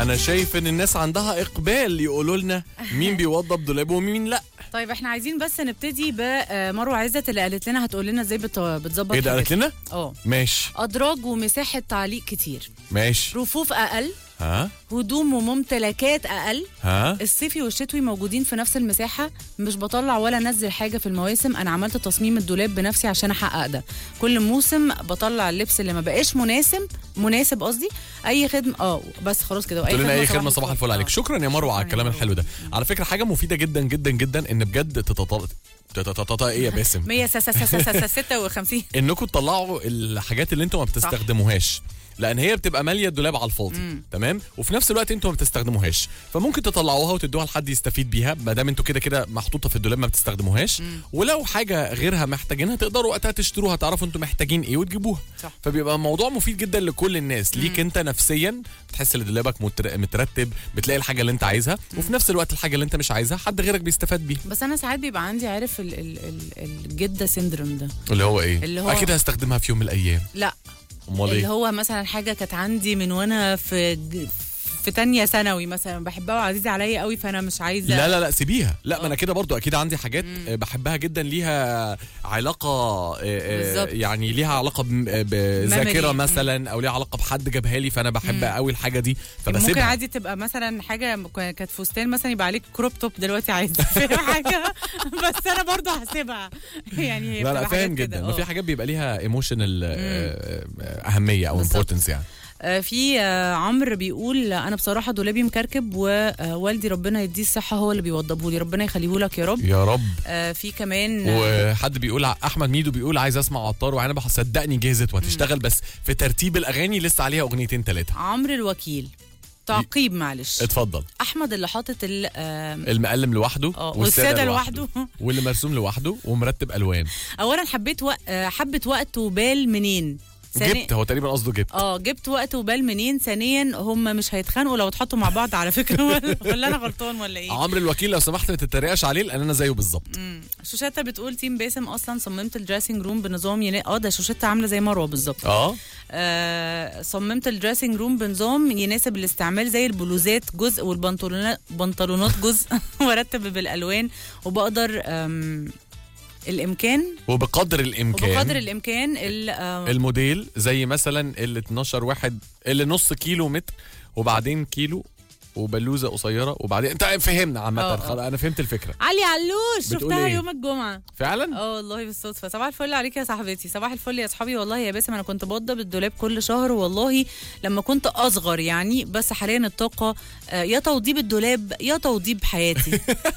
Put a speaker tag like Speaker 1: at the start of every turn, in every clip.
Speaker 1: انا شايف ان الناس عندها اقبال يقولوا لنا مين بيوضب دولابه ومين لا
Speaker 2: طيب احنا عايزين بس نبتدي بمروه عزت اللي قالت لنا هتقول لنا ازاي بت- بتظبط
Speaker 1: ايه ده قالت
Speaker 2: حاجتها.
Speaker 1: لنا
Speaker 2: اه
Speaker 1: ماشي
Speaker 2: ادراج ومساحه تعليق كتير
Speaker 1: ماشي
Speaker 2: رفوف اقل
Speaker 1: ها
Speaker 2: هدوم وممتلكات اقل
Speaker 1: ها
Speaker 2: الصيفي والشتوي موجودين في نفس المساحة مش بطلع ولا انزل حاجة في المواسم أنا عملت تصميم الدولاب بنفسي عشان أحقق ده كل موسم بطلع اللبس اللي ما بقاش مناسب مناسب قصدي أي خدمة اه بس خلاص كده
Speaker 1: تقول لنا اي خدمه صباح الفل عليك
Speaker 2: آه.
Speaker 1: شكرا يا مروه على
Speaker 2: شكراً يا
Speaker 1: الكلام
Speaker 2: مروة.
Speaker 1: الحلو ده على فكره حاجه مفيده جدا جدا جدا ان بجد تتطلع تتطلع ايه يا باسم
Speaker 2: 156
Speaker 1: انكم تطلعوا الحاجات اللي انتم ما بتستخدموهاش لان هي بتبقى ماليه الدولاب على الفاضي تمام وفي نفس الوقت انتوا ما بتستخدموهاش فممكن تطلعوها وتدوها لحد يستفيد بيها ما دام انتوا كده كده محطوطه في الدولاب ما بتستخدموهاش ولو حاجه غيرها محتاجينها تقدروا وقتها تشتروها تعرفوا انتوا محتاجين ايه وتجيبوها
Speaker 2: صح.
Speaker 1: فبيبقى الموضوع مفيد جدا لكل الناس ليك انت نفسيا بتحس ان دولابك متر- مترتب بتلاقي الحاجه اللي انت عايزها وفي نفس الوقت الحاجه اللي انت مش عايزها حد غيرك بيستفاد بيها
Speaker 2: بس أنا ساعات بيبقى عندي عارف ال ال ال الجدة سيندروم ده
Speaker 1: اللي هو ايه
Speaker 2: اللي هو-
Speaker 1: اكيد هستخدمها في يوم من الايام
Speaker 2: لا
Speaker 1: امال
Speaker 2: اللي
Speaker 1: ايه
Speaker 2: هو مثلا حاجة كانت عندي من وأنا في ج- في تانية ثانوي مثلا بحبها وعزيزة عليا قوي فأنا مش عايزة
Speaker 1: لا لا لا سيبيها لا ما انا
Speaker 2: آه.
Speaker 1: كده برضو اكيد عندي حاجات آه، بحبها جدا ليها علاقه آه، آه،
Speaker 2: بالظبط.
Speaker 1: يعني ليها علاقه بم- آه، بذاكره
Speaker 2: Memory.
Speaker 1: مثلا او ليها علاقه بحد جابها لي فانا بحب قوي الحاجه دي
Speaker 2: ممكن
Speaker 1: فبسيبها
Speaker 2: عادي تبقى مثلا حاجه م- كانت فستان مثلا يبقى عليك كروب توب دلوقتي عايز فاهم حاجه بس انا برضو هسيبها يعني هي
Speaker 1: لا لا
Speaker 2: بتبقى
Speaker 1: فاهم
Speaker 2: حاجات كده.
Speaker 1: جدا ما في
Speaker 2: آه.
Speaker 1: حاجات بيبقى ليها ايموشنال اهميه او
Speaker 2: بالظبط.
Speaker 1: امبورتنس يعني
Speaker 2: آه، في آه، عمرو بيقول انا بصراحه دولابي مكركب ووالدي ربنا يديه الصحه هو اللي بيوضبه لي ربنا يخليه لك يا رب
Speaker 1: يا رب
Speaker 2: آه، في كمان آه،
Speaker 1: وحد بيقول ع- احمد ميدو بيقول عايز اسمع عطار وعنبه صدقني جهزت وهتشتغل بس في ترتيب الاغاني لسه عليها اغنيتين ثلاثه
Speaker 2: عمرو الوكيل تعقيب معلش
Speaker 1: اتفضل
Speaker 2: احمد اللي حاطط ال آه،
Speaker 1: المقلم لوحده
Speaker 2: اه والساده لوحده
Speaker 1: واللي مرسوم لوحده ومرتب الوان
Speaker 2: اولا حبيت وق... آه، حبه وقت وبال منين ثاني-
Speaker 1: جبت هو تقريبا قصده جبت
Speaker 2: اه جبت وقت وبال منين ثانيا هم مش هيتخانقوا لو اتحطوا مع بعض على فكره ولا, ولا انا غلطان ولا ايه
Speaker 1: عمرو الوكيل لو سمحت ما تتريقش عليه لان انا زيه بالظبط
Speaker 2: مم. شوشتا بتقول تيم باسم اصلا صممت الدريسنج روم بنظام ينا... اه ده شوشتا عامله زي مروه بالظبط
Speaker 1: اه
Speaker 2: آه صممت الدريسنج روم بنظام يناسب الاستعمال زي البلوزات جزء والبنطلونات بنطلونات جزء وارتب بالالوان وبقدر آم، الامكان
Speaker 1: وبقدر الامكان
Speaker 2: وبقدر الامكان ال- آه،
Speaker 1: الموديل زي مثلا ال 12 واحد اللي نص كيلو متر وبعدين كيلو وبلوزه قصيره وبعدين انت فهمنا عامه
Speaker 2: اه، اه.
Speaker 1: خلاص انا فهمت الفكره
Speaker 2: علي علوش
Speaker 1: بتقول
Speaker 2: شفتها
Speaker 1: ايه؟
Speaker 2: يوم الجمعه
Speaker 1: فعلا
Speaker 2: اه والله بالصدفه صباح الفل عليك يا صاحبتي صباح الفل يا اصحابي والله يا باسم انا كنت بوضب الدولاب كل شهر والله لما كنت اصغر يعني بس حاليا الطاقه آه، يا توضيب الدولاب يا توضيب حياتي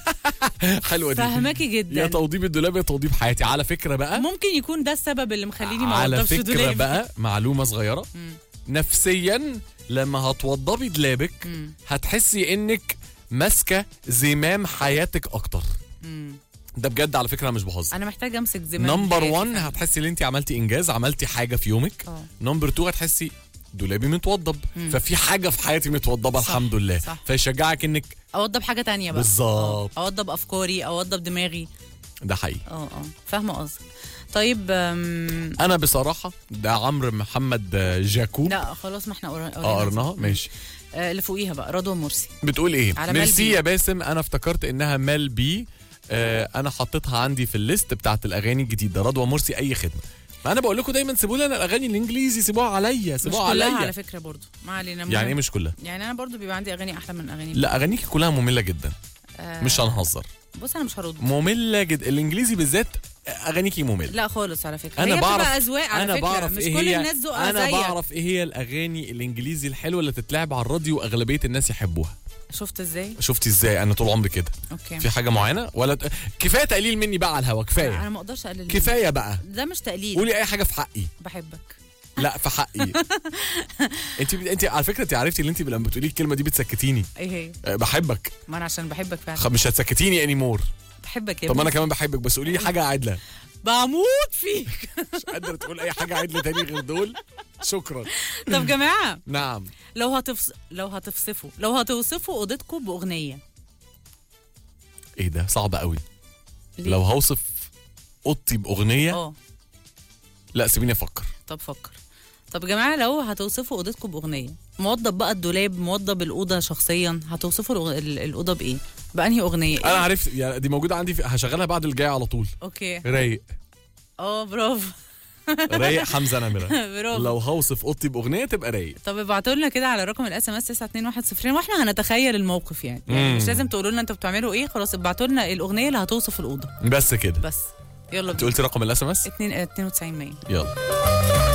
Speaker 1: حلوه دي
Speaker 2: فهماكي
Speaker 1: يا
Speaker 2: جدا
Speaker 1: توضيب الدولاب يا توضيب حياتي على فكره بقى
Speaker 2: ممكن يكون ده السبب اللي مخليني ما
Speaker 1: على
Speaker 2: اوضبش
Speaker 1: فكره
Speaker 2: دولابي
Speaker 1: بقى معلومه صغيره نفسيا لما هتوضبي دولابك
Speaker 2: مم.
Speaker 1: هتحسي انك ماسكه زمام حياتك اكتر
Speaker 2: مم.
Speaker 1: ده بجد على فكره أنا مش بهزر
Speaker 2: انا محتاجه امسك زمام
Speaker 1: نمبر
Speaker 2: حياتي
Speaker 1: 1
Speaker 2: فعلاً.
Speaker 1: هتحسي ان انت عملتي انجاز عملتي حاجه في يومك
Speaker 2: اه
Speaker 1: نمبر 2 هتحسي دولابي متوضب
Speaker 2: مم.
Speaker 1: ففي حاجه في حياتي متوضبه
Speaker 2: صح،
Speaker 1: الحمد لله
Speaker 2: صح.
Speaker 1: فيشجعك انك
Speaker 2: اوضب حاجه تانية بقى
Speaker 1: بالظبط.
Speaker 2: آه، اوضب افكاري اوضب دماغي
Speaker 1: ده حقيقي
Speaker 2: اه اه فاهمه قصدك طيب أم،
Speaker 1: انا بصراحه ده عمرو محمد جاكوب
Speaker 2: لا خلاص ما احنا قرا- قرينا
Speaker 1: اه قرناها
Speaker 2: دي.
Speaker 1: ماشي
Speaker 2: آه، اللي فوقيها بقى رضوى مرسي
Speaker 1: بتقول ايه
Speaker 2: على مال
Speaker 1: ميرسي
Speaker 2: بي.
Speaker 1: يا باسم انا افتكرت انها مال بي آه انا حطيتها عندي في الليست بتاعت الاغاني الجديده رضوى مرسي اي خدمه ما انا بقول لكم دايما سيبوا لنا الاغاني الانجليزي سيبوها عليا
Speaker 2: مش
Speaker 1: سيبوها
Speaker 2: كلها
Speaker 1: عليا
Speaker 2: على فكره برضو ما علينا
Speaker 1: يعني ايه
Speaker 2: مهم.
Speaker 1: مش كلها
Speaker 2: يعني انا برضو بيبقى عندي اغاني احلى من اغاني
Speaker 1: لا اغانيكي كلها ممله جدا
Speaker 2: آه،
Speaker 1: مش هنهزر
Speaker 2: بص انا مش هرد
Speaker 1: ممله جدا الانجليزي بالذات اغانيكي ممله
Speaker 2: لا خالص على فكره
Speaker 1: انا
Speaker 2: هي
Speaker 1: بعرف
Speaker 2: بتبقى اذواق على
Speaker 1: انا
Speaker 2: فكره
Speaker 1: بعرف
Speaker 2: مش
Speaker 1: ايه
Speaker 2: كل
Speaker 1: هي
Speaker 2: الناس ذوقها
Speaker 1: انا
Speaker 2: زيك
Speaker 1: بعرف ايه هي الاغاني الانجليزي الحلوه اللي تتلعب على الراديو واغلبيه الناس يحبوها
Speaker 2: شفت ازاي
Speaker 1: شفتي ازاي انا طول عمري كده
Speaker 2: اوكي
Speaker 1: في حاجه معينه ولا ت... كفايه تقليل مني بقى على الهوا
Speaker 2: انا
Speaker 1: كفايه
Speaker 2: ما اقدرش اقلل
Speaker 1: كفايه بقى
Speaker 2: ده مش تقليل
Speaker 1: قولي اي حاجه في حقي
Speaker 2: بحبك
Speaker 1: لا في حقي انت انت على فكره انت عرفتي ان انت لما بتقولي الكلمه دي بتسكتيني
Speaker 2: ايه هي
Speaker 1: أه، بحبك
Speaker 2: ما انا عشان بحبك فعلا
Speaker 1: خ- مش هتسكتيني اني مور
Speaker 2: بحبك يا
Speaker 1: طب ما انا
Speaker 2: ابني.
Speaker 1: كمان بحبك بس قولي لي حاجه عادله
Speaker 2: بموت فيك
Speaker 1: مش قادره تقول اي حاجه عادله تاني غير دول شكرا
Speaker 2: طب جماعه
Speaker 1: نعم
Speaker 2: لو هتفص... لو هتوصفوا لو هتوصفوا اوضتكم باغنيه
Speaker 1: ايه ده صعب قوي
Speaker 2: ليه؟
Speaker 1: لو هوصف اوضتي باغنيه
Speaker 2: اه
Speaker 1: لا سيبيني افكر
Speaker 2: طب فكر طب يا جماعه لو هتوصفوا اوضتكم باغنيه موضب بقى الدولاب موضب الاوضه شخصيا هتوصفوا الأغ- ال- الاوضه بايه بانهي اغنيه
Speaker 1: انا عرفت يعني دي موجوده عندي في هشغلها بعد الجاي على طول
Speaker 2: اوكي
Speaker 1: رايق
Speaker 2: اه برافو
Speaker 1: رايق حمزه نمره
Speaker 2: برافو
Speaker 1: لو هوصف اوضتي باغنيه تبقى رايق
Speaker 2: طب ابعتوا لنا كده على رقم الاس ام اس 92102 واحنا هنتخيل الموقف يعني, يعني
Speaker 1: مم.
Speaker 2: مش لازم تقولوا لنا انتوا بتعملوا ايه خلاص ابعتوا لنا الاغنيه اللي هتوصف الاوضه
Speaker 1: بس كده
Speaker 2: بس يلا
Speaker 1: انت
Speaker 2: بينا
Speaker 1: قلتي رقم الاس ام اس
Speaker 2: 2 92 100
Speaker 1: يلا